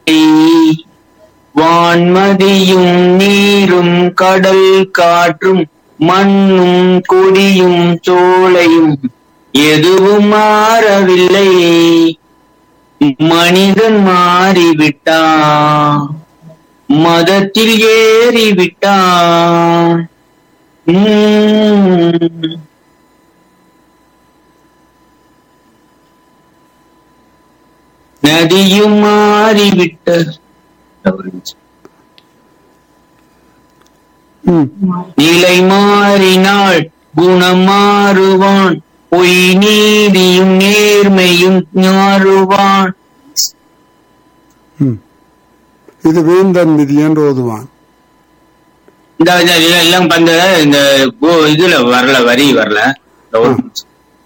வான்மதியும் நீரும் கடல் காற்றும் மண்ணும் கொடியும் சோலையும் எதுவும் மாறவில்லை மனிதன் மாறிவிட்டான் மதத்தில் ஏறிவிட்டான் உம். நதியும் மாறிவிட்ட ம் நிலை மாறினாள் குணம் மாறுவான் பொய் நீதியும் நேர்மையும் மாறுவான் ம் இது வேந்தன் விதி என்று ஓதுவான் இந்த இந்த இதுல எல்லாம் பந்த இந்த போ- இதுல வரல வரி வரல இந்த ஒரு நிமிஷம்.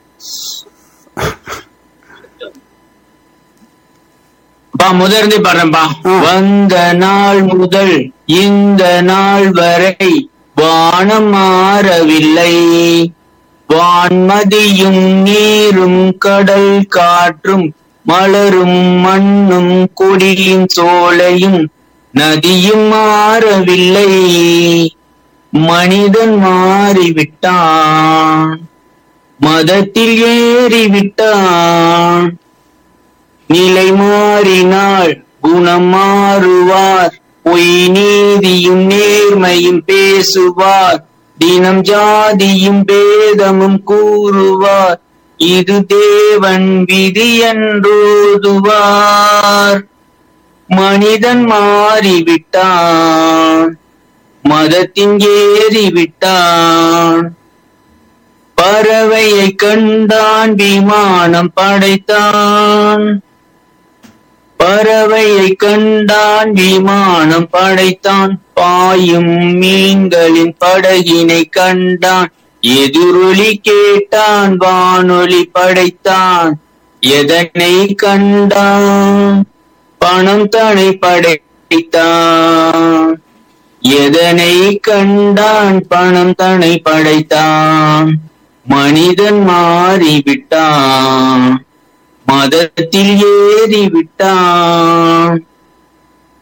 பா முதர்ந்து பாடுறேன்பா ஆ. வந்த நாள் முதல் இந்த நாள் வரை வானம் மாறவில்லை வான்மதியும் நீரும் கடல் காற்றும் மலரும் மண்ணும் கொடியும் சோலையும் நதியும் மாறவில்லை மனிதன் மாறிவிட்டான் மதத்தில் ஏறிவிட்டான் நிலை மாறினால் குணம் மாறுவார் பொய் நீதியும் நேர்மையும் பேசுவார் தினம் ஜாதியும் பேதமும் கூறுவார் இது தேவன் விதி என்றோதுவார் மனிதன் மாறிவிட்டான் மதத்தின் ஏறிவிட்டான் பறவையை கண்டான் விமானம் படைத்தான் பறவையை கண்டான் விமானம் படைத்தான் பாயும் மீன்களின் படகினை கண்டான் எதிரொலி கேட்டான் வானொலி படைத்தான் எதனை கண்டான் பணம் தனை படைத்தான் எதனை கண்டான் பணம் தனை படைத்தான் மனிதன் மாறிவிட்டான் மதத்தில் ஏறிவிட்டான்